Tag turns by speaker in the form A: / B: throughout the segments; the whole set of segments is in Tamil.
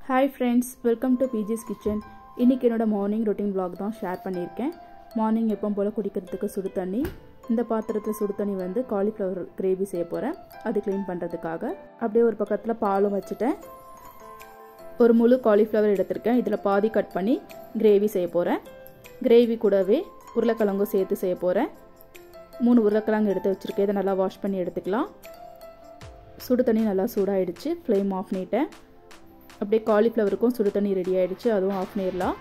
A: hi friends welcome to PG's kitchen இன்றைக்கி என்னோட மார்னிங் ரொட்டீன் vlog தான் ஷேர் பண்ணியிருக்கேன் மார்னிங் எப்பவும் போல் குடிக்கிறதுக்கு சுடு தண்ணி இந்த பாத்திரத்தில் சுடு தண்ணி வந்து காலிஃப்ளவர் கிரேவி செய்ய போகிறேன் அது க்ளீன் பண்ணுறதுக்காக அப்படியே ஒரு பக்கத்தில் பாலும் வச்சுட்டேன் ஒரு முழு காலிஃப்ளவர் எடுத்திருக்கேன் இதில் பாதி கட் பண்ணி கிரேவி செய்ய போகிறேன் கிரேவி கூடவே உருளைக்கிழங்கும் சேர்த்து செய்ய போகிறேன் மூணு உருளைக்கிழங்கு எடுத்து வச்சுருக்கேன் இதை நல்லா வாஷ் பண்ணி எடுத்துக்கலாம் சுடு தண்ணி நல்லா சூடாயிடுச்சு ஃப்ளேம் ஆஃப் பண்ணிட்டேன் அப்படியே காலிஃப்ளவருக்கும் சுடு தண்ணி ரெடி ஆகிடுச்சு அதுவும் ஆஃப் பண்ணிடலாம்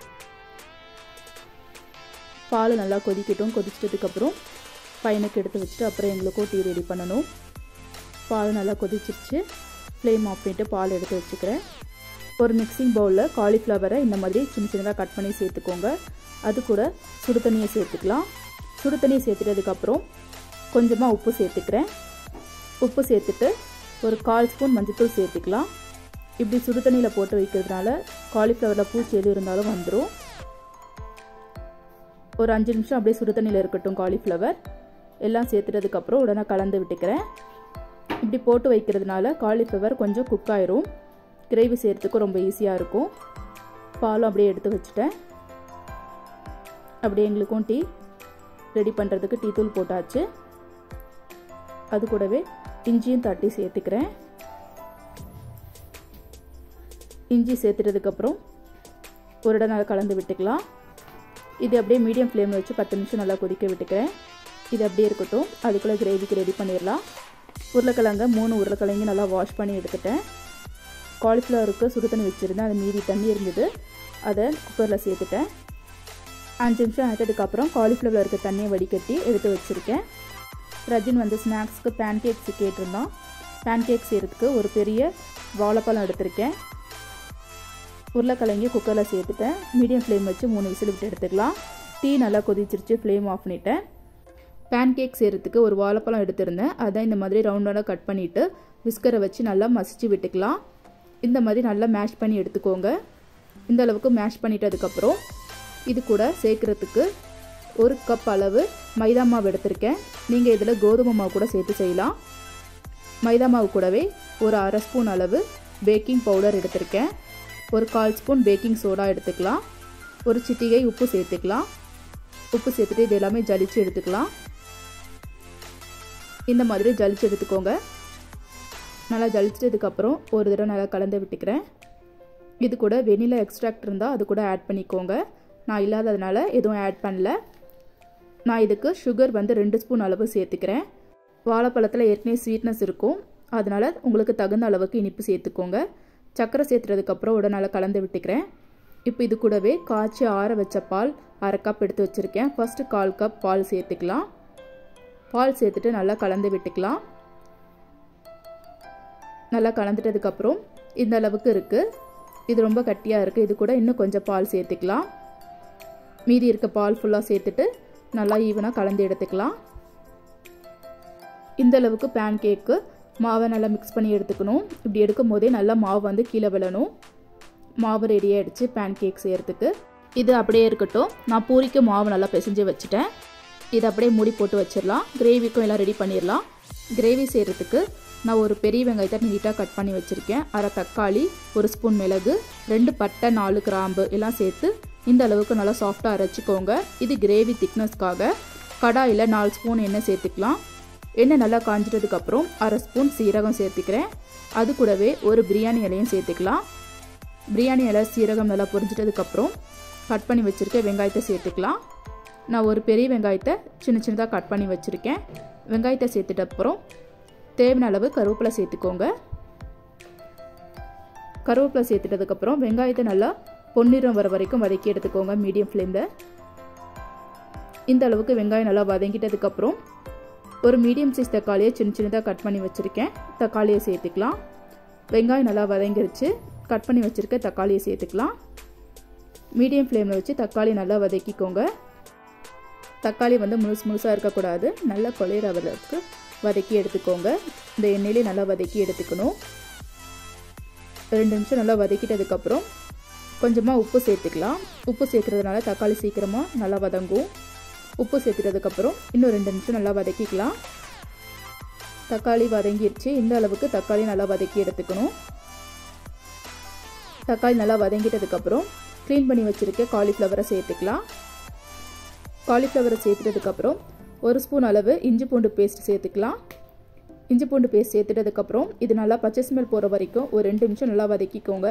A: பால் நல்லா கொதிக்கட்டும் கொதிச்சிட்டதுக்கப்புறம் பையனுக்கு எடுத்து வச்சுட்டு அப்புறம் எங்களுக்கும் டீ ரெடி பண்ணணும் பால் நல்லா கொதிச்சிருச்சு ஃப்ளேம் ஆஃப் பண்ணிவிட்டு பால் எடுத்து வச்சுக்கிறேன் ஒரு மிக்சிங் பவுலில் காலிஃப்ளவரை இந்த மாதிரி சின்ன சின்னதாக கட் பண்ணி சேர்த்துக்கோங்க அது கூட சுடு தண்ணியை சேர்த்துக்கலாம் சுடு தண்ணியை சேர்த்துட்டதுக்கப்புறம் கொஞ்சமாக உப்பு சேர்த்துக்கிறேன் உப்பு சேர்த்துட்டு ஒரு கால் ஸ்பூன் மஞ்சத்தூள் சேர்த்துக்கலாம் இப்படி சுடு தண்ணியில் போட்டு வைக்கிறதுனால காலிஃப்ளவரில் பூச்சி எது இருந்தாலும் வந்துடும் ஒரு அஞ்சு நிமிஷம் அப்படியே சுடு தண்ணியில் இருக்கட்டும் காலிஃப்ளவர் எல்லாம் சேர்த்துட்டதுக்கப்புறம் உடனே கலந்து விட்டுக்கிறேன் இப்படி போட்டு வைக்கிறதுனால காலிஃப்ளவர் கொஞ்சம் குக் ஆயிரும் கிரேவி செய்கிறதுக்கும் ரொம்ப ஈஸியாக இருக்கும் பாலும் அப்படியே எடுத்து வச்சுட்டேன் அப்படியே எங்களுக்கும் டீ ரெடி பண்ணுறதுக்கு டீ தூள் போட்டாச்சு அது கூடவே இஞ்சியும் தட்டி சேர்த்துக்கிறேன் இஞ்சி சேர்த்துட்டதுக்கப்புறம் ஒரு இடம் நல்லா கலந்து விட்டுக்கலாம் இது அப்படியே மீடியம் ஃப்ளேமில் வச்சு பத்து நிமிஷம் நல்லா கொதிக்க விட்டுக்கிறேன் இது அப்படியே இருக்கட்டும் அதுக்குள்ளே கிரேவிக்கு ரெடி பண்ணிடலாம் உருளைக்கிழங்க மூணு உருளைக்கிழங்கு நல்லா வாஷ் பண்ணி எடுத்துட்டேன் காலிஃப்ளவருக்கு சுடு தண்ணி வச்சுருந்தேன் அது மீதி தண்ணி இருந்தது அதை குக்கரில் சேர்த்துட்டேன் அஞ்சு நிமிஷம் ஆகிட்டதுக்கப்புறம் காலிஃப்ளவர் இருக்க தண்ணியை வடிகட்டி எடுத்து வச்சுருக்கேன் ரஜின் வந்து ஸ்நாக்ஸ்க்கு பேன் கேக்ஸ் கேட்டிருந்தான் பேன் கேக் செய்கிறதுக்கு ஒரு பெரிய வாழைப்பழம் எடுத்திருக்கேன் உருளைக்கிழங்கி குக்கரில் சேர்த்துட்டேன் மீடியம் ஃப்ளேம் வச்சு மூணு விசில் விட்டு எடுத்துக்கலாம் டீ நல்லா கொதிச்சிருச்சு ஃப்ளேம் ஆஃப் பண்ணிட்டேன் பேன் கேக் செய்கிறதுக்கு ஒரு வாழைப்பழம் எடுத்திருந்தேன் அதை இந்த மாதிரி ரவுண்டாக கட் பண்ணிவிட்டு விஸ்கரை வச்சு நல்லா மசிச்சு விட்டுக்கலாம் இந்த மாதிரி நல்லா மேஷ் பண்ணி எடுத்துக்கோங்க இந்த அளவுக்கு மேஷ் பண்ணிட்டதுக்கப்புறம் இது கூட சேர்க்குறதுக்கு ஒரு கப் அளவு மைதா மாவு எடுத்திருக்கேன் நீங்கள் இதில் கோதுமை மாவு கூட சேர்த்து செய்யலாம் மைதா மாவு கூடவே ஒரு அரை ஸ்பூன் அளவு பேக்கிங் பவுடர் எடுத்திருக்கேன் ஒரு கால் ஸ்பூன் பேக்கிங் சோடா எடுத்துக்கலாம் ஒரு சிட்டிகை உப்பு சேர்த்துக்கலாம் உப்பு சேர்த்துட்டு இது எல்லாமே ஜலிச்சு எடுத்துக்கலாம் இந்த மாதிரி ஜலிச்சு எடுத்துக்கோங்க நல்லா ஜலிச்சதுக்கப்புறம் ஒரு தடவை நல்லா கலந்து விட்டுக்கிறேன் இது கூட வெனிலா எக்ஸ்ட்ராக்ட் இருந்தால் அது கூட ஆட் பண்ணிக்கோங்க நான் இல்லாததுனால எதுவும் ஆட் பண்ணல நான் இதுக்கு சுகர் வந்து ரெண்டு ஸ்பூன் அளவு சேர்த்துக்கிறேன் வாழைப்பழத்தில் ஏற்கனவே ஸ்வீட்னஸ் இருக்கும் அதனால் உங்களுக்கு தகுந்த அளவுக்கு இனிப்பு சேர்த்துக்கோங்க சர்க்கரை சேர்த்துறதுக்கப்புறம் உடனே கலந்து விட்டுக்கிறேன் இப்போ இது கூடவே காய்ச்சி ஆற வச்ச பால் அரை கப் எடுத்து வச்சுருக்கேன் ஃபஸ்ட்டு கால் கப் பால் சேர்த்துக்கலாம் பால் சேர்த்துட்டு நல்லா கலந்து விட்டுக்கலாம் நல்லா கலந்துட்டதுக்கப்புறம் இந்த அளவுக்கு இருக்குது இது ரொம்ப கட்டியாக இருக்குது இது கூட இன்னும் கொஞ்சம் பால் சேர்த்துக்கலாம் மீதி இருக்க பால் ஃபுல்லாக சேர்த்துட்டு நல்லா ஈவனாக கலந்து எடுத்துக்கலாம் இந்த அளவுக்கு பேன் கேக்கு மாவை நல்லா மிக்ஸ் பண்ணி எடுத்துக்கணும் இப்படி எடுக்கும் போதே நல்லா மாவு வந்து கீழே விழணும் மாவு ரெடி ஆகிடுச்சு பேன் கேக் செய்கிறதுக்கு இது அப்படியே இருக்கட்டும் நான் பூரிக்கு மாவு நல்லா பிசைஞ்சு வச்சுட்டேன் இது அப்படியே மூடி போட்டு வச்சிடலாம் கிரேவிக்கும் எல்லாம் ரெடி பண்ணிடலாம் கிரேவி செய்கிறதுக்கு நான் ஒரு பெரிய வெங்காயத்தை நீட்டாக கட் பண்ணி வச்சுருக்கேன் அரை தக்காளி ஒரு ஸ்பூன் மிளகு ரெண்டு பட்டை நாலு கிராம்பு எல்லாம் சேர்த்து இந்த அளவுக்கு நல்லா சாஃப்டாக அரைச்சிக்கோங்க இது கிரேவி திக்னஸ்க்காக கடாயில் நாலு ஸ்பூன் எண்ணெய் சேர்த்துக்கலாம் எண்ணெய் நல்லா காஞ்சிட்டதுக்கப்புறம் அரை ஸ்பூன் சீரகம் சேர்த்துக்கிறேன் அது கூடவே ஒரு பிரியாணி இலையும் சேர்த்துக்கலாம் பிரியாணி இலை சீரகம் நல்லா பொரிஞ்சிட்டதுக்கப்புறம் கட் பண்ணி வச்சுருக்க வெங்காயத்தை சேர்த்துக்கலாம் நான் ஒரு பெரிய வெங்காயத்தை சின்ன சின்னதாக கட் பண்ணி வச்சுருக்கேன் வெங்காயத்தை சேர்த்துட்ட அப்புறம் தேவையான அளவு கருவேப்பிலை சேர்த்துக்கோங்க கருவேப்பிலை சேர்த்துட்டதுக்கப்புறம் வெங்காயத்தை நல்லா பொன்னிறம் வர வரைக்கும் வதக்கி எடுத்துக்கோங்க மீடியம் ஃப்ளேமில் இந்த அளவுக்கு வெங்காயம் நல்லா வதங்கிட்டதுக்கப்புறம் ஒரு மீடியம் சைஸ் தக்காளியை சின்ன சின்னதாக கட் பண்ணி வச்சுருக்கேன் தக்காளியை சேர்த்துக்கலாம் வெங்காயம் நல்லா வதங்கிருச்சு கட் பண்ணி வச்சுருக்க தக்காளியை சேர்த்துக்கலாம் மீடியம் ஃப்ளேமில் வச்சு தக்காளி நல்லா வதக்கிக்கோங்க தக்காளி வந்து முழுசு முழுசாக இருக்கக்கூடாது நல்லா குழையிற அளவுக்கு வதக்கி எடுத்துக்கோங்க இந்த எண்ணெயிலே நல்லா வதக்கி எடுத்துக்கணும் ரெண்டு நிமிஷம் நல்லா வதக்கிட்டதுக்கப்புறம் கொஞ்சமாக உப்பு சேர்த்துக்கலாம் உப்பு சேர்க்குறதுனால தக்காளி சீக்கிரமாக நல்லா வதங்கும் உப்பு சேர்த்துட்டதுக்கப்புறம் இன்னும் ரெண்டு நிமிஷம் நல்லா வதக்கிக்கலாம் தக்காளி வதங்கிடுச்சு இந்த அளவுக்கு தக்காளி நல்லா வதக்கி எடுத்துக்கணும் தக்காளி நல்லா வதங்கிட்டதுக்கப்புறம் க்ளீன் பண்ணி வச்சுருக்க காலிஃப்ளவரை சேர்த்துக்கலாம் காலிஃப்ளவரை சேர்த்துட்டதுக்கப்புறம் ஒரு ஸ்பூன் அளவு இஞ்சி பூண்டு பேஸ்ட் சேர்த்துக்கலாம் இஞ்சி பூண்டு பேஸ்ட் சேர்த்துட்டதுக்கப்புறம் இது நல்லா பச்சை ஸ்மெல் போகிற வரைக்கும் ஒரு ரெண்டு நிமிஷம் நல்லா வதக்கிக்கோங்க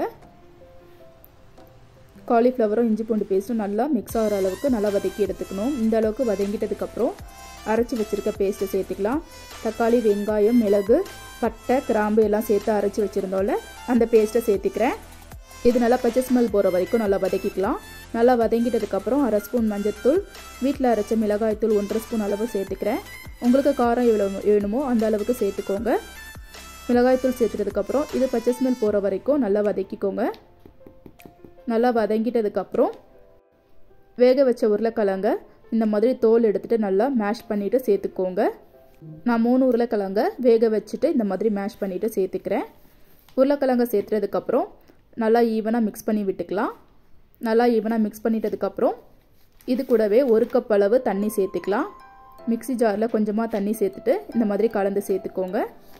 A: காலிஃப்ளவரும் இஞ்சி பூண்டு பேஸ்ட்டும் நல்லா மிக்ஸ் ஆகிற அளவுக்கு நல்லா வதக்கி எடுத்துக்கணும் இந்த அளவுக்கு வதங்கிட்டதுக்கப்புறம் அரைச்சி வச்சுருக்க பேஸ்ட்டை சேர்த்துக்கலாம் தக்காளி வெங்காயம் மிளகு பட்டை கிராம்பு எல்லாம் சேர்த்து அரைச்சி வச்சுருந்தோம்ல அந்த பேஸ்ட்டை சேர்த்துக்கிறேன் இது நல்லா பச்சை ஸ்மெல் போகிற வரைக்கும் நல்லா வதக்கிக்கலாம் நல்லா வதங்கிட்டதுக்கப்புறம் அரை ஸ்பூன் மஞ்சத்தூள் வீட்டில் அரைச்ச மிளகாய்த்தூள் ஒன்றரை ஸ்பூன் அளவு சேர்த்துக்கிறேன் உங்களுக்கு காரம் எவ்வளோ வேணுமோ அந்த அளவுக்கு சேர்த்துக்கோங்க மிளகாய்த்தூள் சேர்த்துட்டதுக்கப்புறம் இது பச்சை ஸ்மெல் போகிற வரைக்கும் நல்லா வதக்கிக்கோங்க நல்லா வதங்கிட்டதுக்கப்புறம் வேக வச்ச உருளைக்கிழங்க இந்த மாதிரி தோல் எடுத்துகிட்டு நல்லா மேஷ் பண்ணிவிட்டு சேர்த்துக்கோங்க நான் மூணு உருளைக்கிழங்க வேக வச்சுட்டு இந்த மாதிரி மேஷ் பண்ணிவிட்டு சேர்த்துக்கிறேன் உருளைக்கிழங்க சேர்த்துறதுக்கப்புறம் நல்லா ஈவனாக மிக்ஸ் பண்ணி விட்டுக்கலாம் நல்லா ஈவனாக மிக்ஸ் பண்ணிட்டதுக்கப்புறம் இது கூடவே ஒரு கப் அளவு தண்ணி சேர்த்துக்கலாம் மிக்சி ஜாரில் கொஞ்சமாக தண்ணி சேர்த்துட்டு இந்த மாதிரி கலந்து சேர்த்துக்கோங்க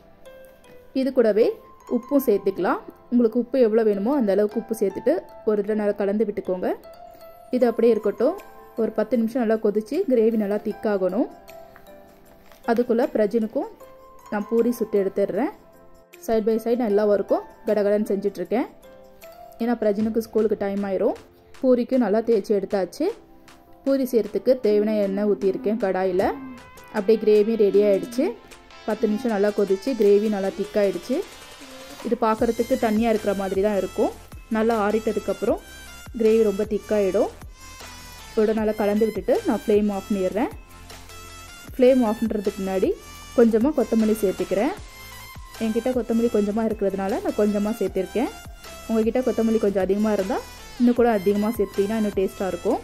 A: இது கூடவே உப்பும் சேர்த்துக்கலாம் உங்களுக்கு உப்பு எவ்வளோ வேணுமோ அந்த அளவுக்கு உப்பு சேர்த்துட்டு ஒரு இதில் நல்லா கலந்து விட்டுக்கோங்க இது அப்படியே இருக்கட்டும் ஒரு பத்து நிமிஷம் நல்லா கொதித்து கிரேவி நல்லா திக்காகணும் அதுக்குள்ளே பிரஜனுக்கும் நான் பூரி சுட்டு எடுத்துடுறேன் சைட் பை சைடு நல்லா வரைக்கும் கடகடன்னு செஞ்சிட்ருக்கேன் ஏன்னா பிரஜனுக்கு ஸ்கூலுக்கு டைம் ஆயிரும் பூரிக்கும் நல்லா தேய்ச்சி எடுத்தாச்சு பூரி செய்கிறதுக்கு தேவையான எண்ணெய் ஊற்றியிருக்கேன் கடாயில் அப்படியே கிரேவி ரெடி ஆகிடுச்சு பத்து நிமிஷம் நல்லா கொதிச்சு கிரேவி நல்லா திக்காயிடுச்சு இது பார்க்குறதுக்கு தண்ணியாக இருக்கிற மாதிரி தான் இருக்கும் நல்லா ஆறிட்டதுக்கப்புறம் கிரேவி ரொம்ப திக்காயிடும் இதோட நல்லா கலந்து விட்டுட்டு நான் ஃப்ளேம் ஆஃப் பண்ணிடுறேன் ஃப்ளேம் ஆஃப் பண்ணுறதுக்கு முன்னாடி கொஞ்சமாக கொத்தமல்லி சேர்த்துக்கிறேன் என்கிட்ட கொத்தமல்லி கொஞ்சமாக இருக்கிறதுனால நான் கொஞ்சமாக சேர்த்துருக்கேன் உங்ககிட்ட கொத்தமல்லி கொஞ்சம் அதிகமாக இருந்தால் இன்னும் கூட அதிகமாக சேர்த்திங்கன்னா இன்னும் டேஸ்ட்டாக இருக்கும்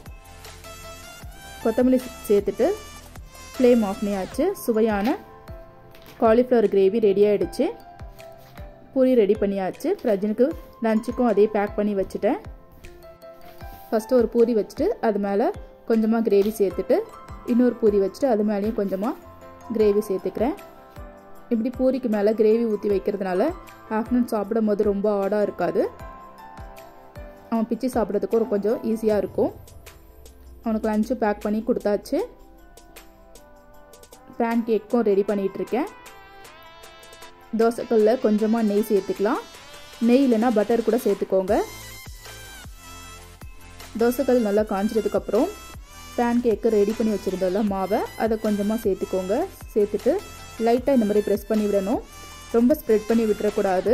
A: கொத்தமல்லி சேர்த்துட்டு ஃப்ளேம் ஆஃப் பண்ணியாச்சு சுவையான காலிஃப்ளவர் கிரேவி ரெடி ஆகிடுச்சு பூரி ரெடி பண்ணியாச்சு பிரஜனுக்கு லஞ்சுக்கும் அதே பேக் பண்ணி வச்சுட்டேன் ஃபஸ்ட்டு ஒரு பூரி வச்சுட்டு அது மேலே கொஞ்சமாக கிரேவி சேர்த்துட்டு இன்னொரு பூரி வச்சுட்டு அது மேலேயும் கொஞ்சமாக கிரேவி சேர்த்துக்கிறேன் இப்படி பூரிக்கு மேலே கிரேவி ஊற்றி வைக்கிறதுனால ஆஃப்டர்நூன் சாப்பிடும் போது ரொம்ப ஆடாக இருக்காது அவன் பிச்சு சாப்பிட்றதுக்கும் கொஞ்சம் ஈஸியாக இருக்கும் அவனுக்கு லஞ்சு பேக் பண்ணி கொடுத்தாச்சு பேன் கேக்கும் ரெடி பண்ணிகிட்ருக்கேன் தோசைக்கல்லில் கொஞ்சமாக நெய் சேர்த்துக்கலாம் நெய் இல்லைன்னா பட்டர் கூட சேர்த்துக்கோங்க தோசைக்கல் நல்லா காய்ஞ்சதுக்கப்புறம் பேன் கேக்கு ரெடி பண்ணி வச்சுருந்தோம்ல மாவை அதை கொஞ்சமாக சேர்த்துக்கோங்க சேர்த்துட்டு லைட்டாக இந்த மாதிரி ப்ரெஸ் பண்ணி விடணும் ரொம்ப ஸ்ப்ரெட் பண்ணி விட்டுறக்கூடாது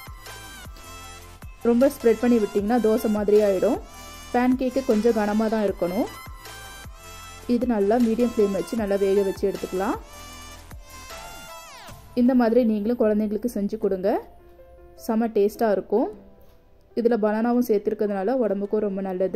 A: ரொம்ப ஸ்ப்ரெட் பண்ணி விட்டிங்கன்னா தோசை மாதிரி ஆகிடும் பேன் கேக்கு கொஞ்சம் கனமாக தான் இருக்கணும் இது நல்லா மீடியம் ஃப்ளேம் வச்சு நல்லா வேக வச்சு எடுத்துக்கலாம் இந்த மாதிரி நீங்களும் குழந்தைங்களுக்கு செஞ்சு கொடுங்க செம்ம டேஸ்ட்டாக இருக்கும் இதில் பனானாவும் சேர்த்துருக்கிறதுனால உடம்புக்கும் ரொம்ப நல்லது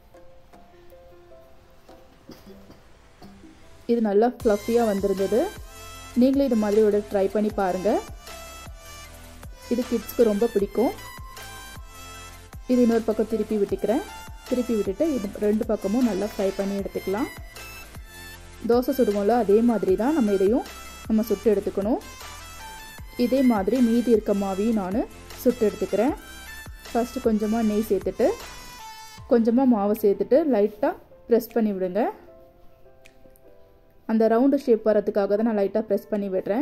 A: இது நல்லா ஃப்ளஃபியாக வந்திருந்தது நீங்களும் இது மாதிரி ஒரு ட்ரை பண்ணி பாருங்கள் இது கிட்ஸ்க்கு ரொம்ப பிடிக்கும் இது இன்னொரு பக்கம் திருப்பி விட்டுக்கிறேன் திருப்பி விட்டுட்டு இது ரெண்டு பக்கமும் நல்லா ஃப்ரை பண்ணி எடுத்துக்கலாம் தோசை சுடுவோம்ல அதே மாதிரி தான் நம்ம இதையும் நம்ம சுட்டு எடுத்துக்கணும் இதே மாதிரி மீதி இருக்க மாவையும் நான் சுட்டு எடுத்துக்கிறேன் ஃபஸ்ட்டு கொஞ்சமாக நெய் சேர்த்துட்டு கொஞ்சமாக மாவை சேர்த்துட்டு லைட்டாக ப்ரெஸ் பண்ணி விடுங்க அந்த ரவுண்டு ஷேப் வரதுக்காக தான் நான் லைட்டாக ப்ரெஸ் பண்ணி விடுறேன்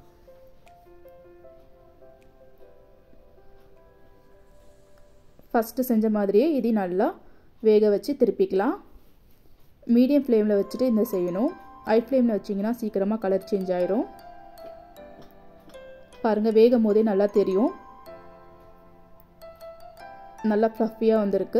A: ஃபஸ்ட்டு செஞ்ச மாதிரியே இதையும் நல்லா வேக வச்சு திருப்பிக்கலாம் மீடியம் ஃப்ளேமில் வச்சுட்டு இந்த செய்யணும் ஹை ஃப்ளேமில் வச்சிங்கன்னா சீக்கிரமாக கலர் சேஞ்ச் ஆயிரும் பாருங்கள் வேகும் போதே நல்லா தெரியும் நல்லா ஃப்ளஃபியாக வந்திருக்கு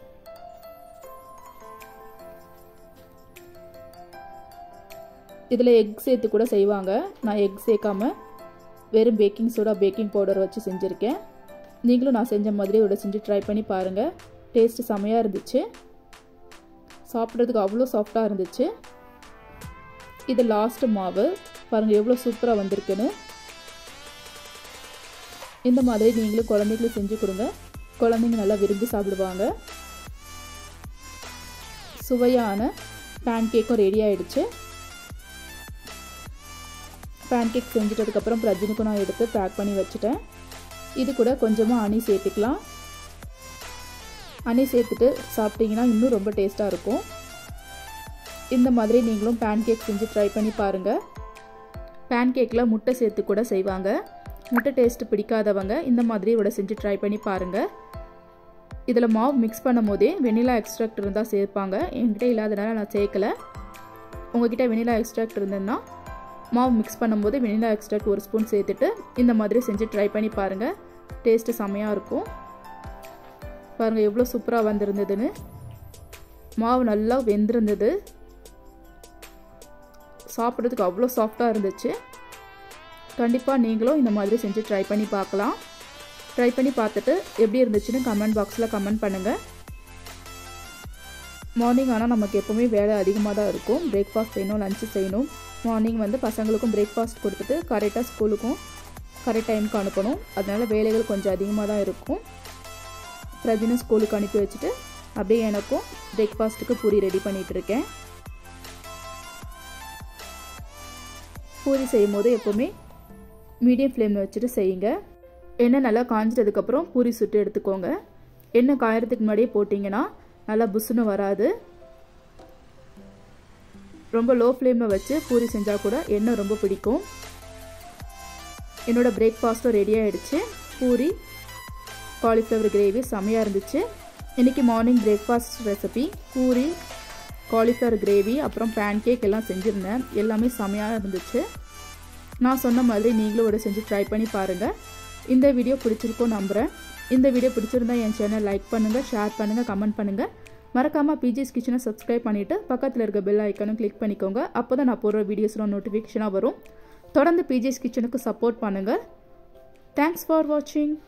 A: இதில் எக் சேர்த்து கூட செய்வாங்க நான் எக் சேர்க்காம வெறும் பேக்கிங் சோடா பேக்கிங் பவுடர் வச்சு செஞ்சுருக்கேன் நீங்களும் நான் செஞ்ச மாதிரி இதோட செஞ்சு ட்ரை பண்ணி பாருங்கள் டேஸ்ட்டு செமையாக இருந்துச்சு சாப்பிட்றதுக்கு அவ்வளோ சாஃப்டாக இருந்துச்சு இது லாஸ்ட்டு மாவு பாருங்கள் எவ்வளோ சூப்பராக வந்திருக்குன்னு இந்த மாதிரி நீங்களும் குழந்தைங்களுக்கு செஞ்சு கொடுங்க குழந்தைங்க நல்லா விரும்பி சாப்பிடுவாங்க சுவையான பேன் கேக்கும் ரெடி ஆயிடுச்சு பேன் கேக் செஞ்சிட்டதுக்கப்புறம் பிரஜினுக்கும் நான் எடுத்து பேக் பண்ணி வச்சுட்டேன் இது கூட கொஞ்சமாக அணி சேர்த்துக்கலாம் ஹனி சேர்த்துட்டு சாப்பிட்டீங்கன்னா இன்னும் ரொம்ப டேஸ்ட்டாக இருக்கும் இந்த மாதிரி நீங்களும் பேன் கேக் செஞ்சு ட்ரை பண்ணி பாருங்கள் பேன் கேக்கில் முட்டை சேர்த்து கூட செய்வாங்க முட்டை டேஸ்ட்டு பிடிக்காதவங்க இந்த மாதிரி விட செஞ்சு ட்ரை பண்ணி பாருங்கள் இதில் மாவு மிக்ஸ் பண்ணும் போதே வெனிலா எக்ஸ்ட்ராக்ட் இருந்தால் சேர்ப்பாங்க என்கிட்ட இல்லாதனால நான் சேர்க்கலை உங்ககிட்ட வெனிலா எக்ஸ்ட்ராக்ட் இருந்ததுன்னா மாவு மிக்ஸ் பண்ணும்போது வெனிலா எக்ஸ்ட்ராக்ட் ஒரு ஸ்பூன் சேர்த்துட்டு இந்த மாதிரி செஞ்சு ட்ரை பண்ணி பாருங்கள் டேஸ்ட்டு செம்மையாக இருக்கும் பாருங்கள் எவ்வளோ சூப்பராக வந்திருந்ததுன்னு மாவு நல்லா வெந்திருந்தது சாப்பிட்றதுக்கு அவ்வளோ சாஃப்டாக இருந்துச்சு கண்டிப்பாக நீங்களும் இந்த மாதிரி செஞ்சு ட்ரை பண்ணி பார்க்கலாம் ட்ரை பண்ணி பார்த்துட்டு எப்படி இருந்துச்சுன்னு கமெண்ட் பாக்ஸில் கமெண்ட் பண்ணுங்கள் மார்னிங் ஆனால் நமக்கு எப்போவுமே வேலை அதிகமாக தான் இருக்கும் பிரேக்ஃபாஸ்ட் செய்யணும் லஞ்சு செய்யணும் மார்னிங் வந்து பசங்களுக்கும் பிரேக்ஃபாஸ்ட் கொடுத்துட்டு கரெக்டாக ஸ்கூலுக்கும் கரெக்ட் டைமுக்கு அனுப்பணும் அதனால் வேலைகள் கொஞ்சம் அதிகமாக தான் இருக்கும் பிரஜினும் ஸ்கூலுக்கு அனுப்பி வச்சுட்டு அப்படியே எனக்கும் பிரேக்ஃபாஸ்ட்டுக்கு பூரி ரெடி பண்ணிகிட்டு இருக்கேன் பூரி செய்யும் போது எப்போவுமே மீடியம் ஃப்ளேமில் வச்சுட்டு செய்யுங்க எண்ணெய் நல்லா காஞ்சிட்டதுக்கப்புறம் பூரி சுட்டு எடுத்துக்கோங்க எண்ணெய் காயறதுக்கு முன்னாடியே போட்டிங்கன்னா நல்லா புஷ்ஷுன்னு வராது ரொம்ப லோ ஃப்ளேமில் வச்சு பூரி செஞ்சால் கூட எண்ணெய் ரொம்ப பிடிக்கும் என்னோடய பிரேக்ஃபாஸ்ட்டும் ரெடி ஆகிடுச்சு பூரி காலிஃப்ளவர் கிரேவி செம்மையாக இருந்துச்சு இன்றைக்கி morning breakfast recipe poori cauliflower gravy அப்புறம் பேன் கேக் எல்லாம் செஞ்சுருந்தேன் எல்லாமே செம்மையாக இருந்துச்சு நான் சொன்ன மாதிரி நீங்களும் ஒரு செஞ்சு ட்ரை பண்ணி பாருங்கள் இந்த வீடியோ பிடிச்சிருக்கோம் நம்புகிறேன் இந்த வீடியோ பிடிச்சிருந்தா என் சேனல் லைக் பண்ணுங்கள் ஷேர் பண்ணுங்கள் கமெண்ட் பண்ணுங்கள் மறக்காமல் பிஜிஸ் கிச்சனை சப்ஸ்கிரைப் பண்ணிவிட்டு பக்கத்தில் இருக்க பெல் ஐக்கனும் கிளிக் பண்ணிக்கோங்க அப்போ தான் நான் போடுற வீடியோஸ்லாம் நோட்டிஃபிகேஷனாக வரும் தொடர்ந்து பிஜிஸ் கிச்சனுக்கு சப்போர்ட் பண்ணுங்கள் தேங்க்ஸ் ஃபார் வாட்சிங்